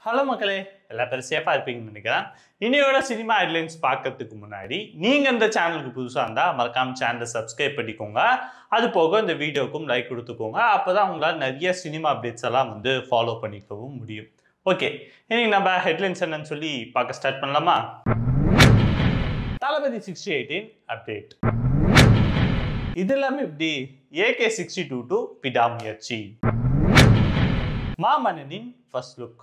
hello மக்களே எல்லா பேரும் சேஃபாக இருப்பீங்கன்னு நினைக்கிறேன் இனியோட சினிமா ஹெட்லைன்ஸ் பார்க்கறதுக்கு முன்னாடி நீங்கள் இந்த சேனலுக்கு புதுசாக இருந்தால் மறக்காம சேனலை சப்ஸ்கிரைப் பண்ணிக்கோங்க அது போக இந்த வீடியோக்கும் லைக் கொடுத்துக்கோங்க அப்போ தான் உங்களால் நிறைய சினிமா அப்டேட்ஸ் எல்லாம் வந்து ஃபாலோ பண்ணிக்கவும் முடியும் ஓகே இன்னைக்கு நம்ம ஹெட்லைன்ஸ் என்னன்னு சொல்லி பார்க்க ஸ்டார்ட் பண்ணலாமா தளபதி சிக்ஸ்டி எயிட்டீன் அப்டேட் இது எல்லாமே இப்படி ஏகே சிக்ஸ்டி டூ டு விடாமுயற்சி மாமன்னனின் ஃபர்ஸ்ட் லுக்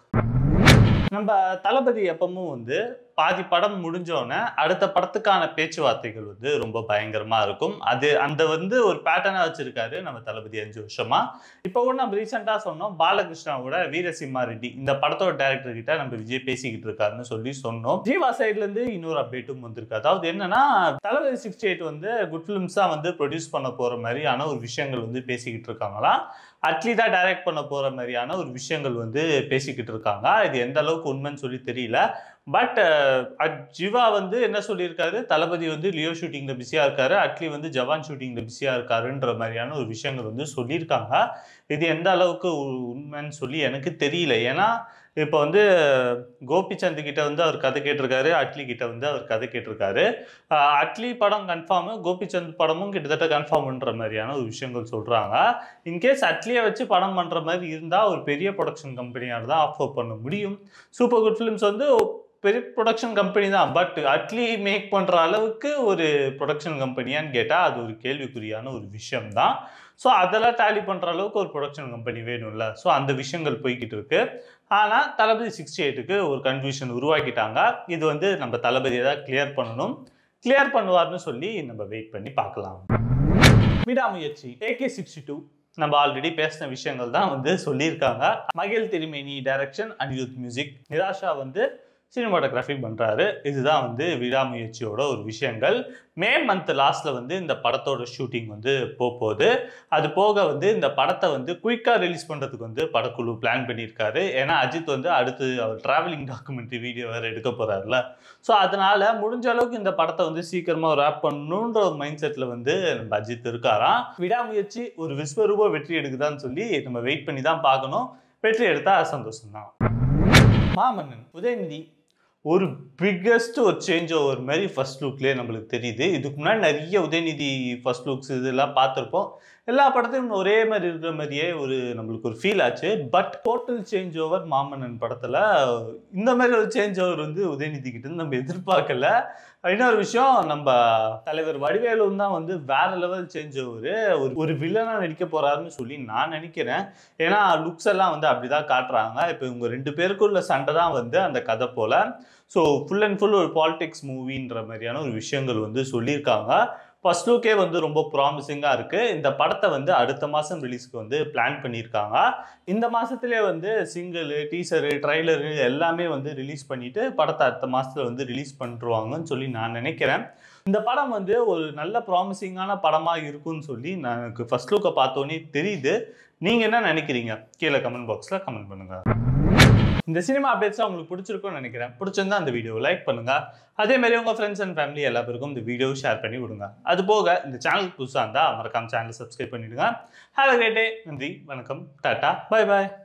நம்ம தளபதி எப்பவும் வந்து பாதி படம் முடிஞ்சோடனே அடுத்த படத்துக்கான பேச்சுவார்த்தைகள் வந்து ரொம்ப பயங்கரமா இருக்கும் அது அந்த வந்து ஒரு பேட்டர்னா வச்சிருக்காரு நம்ம தளபதி அஞ்சு வருஷமா இப்போ கூட நம்ம ரீசெண்டா சொன்னோம் பாலகிருஷ்ணாவோட வீரசிம்மா ரெட்டி இந்த படத்தோட டைரக்டர் கிட்ட நம்ம விஜய் பேசிக்கிட்டு இருக்காருன்னு சொல்லி சொன்னோம் ஜீவா சைட்ல இருந்து இன்னொரு அப்டேட்டும் வந்திருக்கு அதாவது என்னன்னா தளபதி சிக்ஸ்டி எயிட் வந்து குட் ஃபிலிம்ஸா வந்து ப்ரொடியூஸ் பண்ண போற மாதிரியான ஒரு விஷயங்கள் வந்து பேசிக்கிட்டு இருக்காங்களாம் அட்லி தான் டைரக்ட் பண்ண போற மாதிரியான ஒரு விஷயங்கள் வந்து பேசிக்கிட்டு இருக்காங்க இது எந்த அளவுக்கு உண்மைன்னு சொல்லி தெரியல பட் ஜிவா வந்து என்ன சொல்லியிருக்காரு தளபதி வந்து லியோ ஷூட்டிங்ல பிஸியா இருக்காரு அட்லி வந்து ஜவான் ஷூட்டிங்ல பிஸியா இருக்காருன்ற மாதிரியான ஒரு விஷயங்கள் வந்து சொல்லியிருக்காங்க இது எந்த அளவுக்கு உ- உண்மைன்னு சொல்லி எனக்கு தெரியல ஏன்னா இப்போ வந்து கோபிச்சந்த் கிட்ட வந்து அவர் கதை கேட்டிருக்காரு அட்லி கிட்ட வந்து அவர் கதை கேட்டிருக்காரு ஆஹ் அட்லி படம் கன்ஃபார்மு கோபிச்சந்த் படமும் கிட்டத்தட்ட கன்ஃபார்ம்ன்ற மாதிரியான ஒரு விஷயங்கள் சொல்றாங்க இன்கேஸ் அட்லியை வச்சு படம் பண்ற மாதிரி இருந்தால் ஒரு பெரிய ப்ரொடக்ஷன் கம்பெனியாக தான் ஆஃபர் பண்ண முடியும் சூப்பர் குட் ஃபிலிம்ஸ் வந்து பெரிய ப்ரொடக்ஷன் கம்பெனி தான் பட் அட்லி மேக் பண்ணுற அளவுக்கு ஒரு ப்ரொடக்ஷன் கம்பெனியான்னு கேட்டால் அது ஒரு கேள்விக்குறியான ஒரு விஷயம் தான் ஸோ அதெல்லாம் டேலி பண்ணுற அளவுக்கு ஒரு ப்ரொடக்ஷன் கம்பெனி வேணும்ல ஸோ அந்த விஷயங்கள் போய்கிட்டு இருக்கு ஆனால் தளபதி சிக்ஸ்டி எயிட்டுக்கு ஒரு கன்ஃபியூஷன் உருவாக்கிட்டாங்க இது வந்து நம்ம தளபதியை தான் கிளியர் பண்ணணும் கிளியர் பண்ணுவார்னு சொல்லி நம்ம வெயிட் பண்ணி பார்க்கலாம் விடாமுயற்சி ஏகே சிக்ஸ்டி டூ நம்ம ஆல்ரெடி பேசின விஷயங்கள் தான் வந்து சொல்லியிருக்காங்க மகிழ் திருமேனி டைரக்ஷன் அனிருத் மியூசிக் நிராஷா வந்து சினிமாட்டோகிராஃபி பண்ணுறாரு இதுதான் வந்து விடாமுயற்சியோட ஒரு விஷயங்கள் மே மந்த் லாஸ்ட்ல வந்து இந்த படத்தோட ஷூட்டிங் வந்து போக போகுது அது போக வந்து இந்த படத்தை வந்து குயிக்காக ரிலீஸ் பண்ணுறதுக்கு வந்து படக்குழு பிளான் பண்ணியிருக்காரு ஏன்னா அஜித் வந்து அடுத்து அவர் டிராவலிங் டாக்குமெண்ட்ரி வீடியோ வேறு எடுக்க போகிறாருல ஸோ அதனால முடிஞ்ச அளவுக்கு இந்த படத்தை வந்து சீக்கிரமாக ரேப் பண்ணணுன்ற ஒரு மைண்ட் செட்டில் வந்து நம்ம அஜித் இருக்காராம் விடாமுயற்சி ஒரு விஸ்வரூப வெற்றி எடுக்குதான்னு சொல்லி நம்ம வெயிட் பண்ணி தான் பார்க்கணும் வெற்றி எடுத்தா சந்தோஷம் தான் மாமன்னன் உதயநிதி ஒரு பிக்கஸ்ட் ஒரு சேஞ்ச் ஓவர் மாதிரி ஃபர்ஸ்ட் லுக்லேயே நம்மளுக்கு தெரியுது இதுக்கு முன்னாடி நிறைய உதயநிதி ஃபர்ஸ்ட் லுக்ஸ் இதெல்லாம் பார்த்துருப்போம் எல்லா படத்தையும் ஒரே மாதிரி இருக்கிற மாதிரியே ஒரு நம்மளுக்கு ஒரு ஃபீல் ஆச்சு but total change over Maamannan படத்தில் இந்த மாதிரி ஒரு சேஞ்ச் ஓவர் வந்து உதயநிதி கிட்ட இருந்து நம்ம எதிர்பார்க்கல இன்னொரு விஷயம் நம்ம தலைவர் வடிவேலும் தான் வந்து வேற லெவல் சேஞ்ச் ஓவர் ஒரு ஒரு வில்லனா நடிக்க போறாருன்னு சொல்லி நான் நினைக்கிறேன் ஏன்னா லுக்ஸ் எல்லாம் வந்து அப்படிதான் காட்டுறாங்க இப்போ இவங்க ரெண்டு பேருக்குள்ள சண்டை தான் வந்து அந்த கதை போல ஸோ ஃபுல் அண்ட் ஃபுல் ஒரு பாலிடிக்ஸ் மூவின்ற மாதிரியான ஒரு விஷயங்கள் வந்து சொல்லியிருக்காங்க ஃபர்ஸ்ட் லுக்கே வந்து ரொம்ப ப்ராமிசிங்காக இருக்குது இந்த படத்தை வந்து அடுத்த மாதம் ரிலீஸ்க்கு வந்து பிளான் பண்ணியிருக்காங்க இந்த மாதத்துலேயே வந்து சிங்கிள் டீசரு ட்ரைலரு எல்லாமே வந்து ரிலீஸ் பண்ணிட்டு படத்தை அடுத்த மாதத்தில் வந்து ரிலீஸ் பண்ணிருவாங்கன்னு சொல்லி நான் நினைக்கிறேன் இந்த படம் வந்து ஒரு நல்ல ப்ராமிசிங்கான படமாக இருக்கும்னு சொல்லி நான் எனக்கு ஃபர்ஸ்ட் லுக்கை பார்த்தோன்னே தெரியுது நீங்கள் என்ன நினைக்கிறீங்க கீழே கமெண்ட் பாக்ஸில் கமெண்ட் பண்ணுங்கள் இந்த சினிமா அப்டேட்ஸ் உங்களுக்கு பிடிச்சிருக்கும்னு நினைக்கிறேன் பிடிச்சிருந்தா அந்த வீடியோ லைக் பண்ணுங்க அதே மாதிரி உங்க ஃப்ரெண்ட்ஸ் அண்ட் ஃபேமிலி எல்லா பேருக்கும் இந்த வீடியோ ஷேர் பண்ணி விடுங்க அது போக இந்த சேனலுக்கு புதுசாக இருந்தால் மறக்காம சேனலை சப்ஸ்கிரைப் பண்ணிடுங்க ஹேவ் அ கிரேட் டே நன்றி வணக்கம் டாட்டா பை பாய்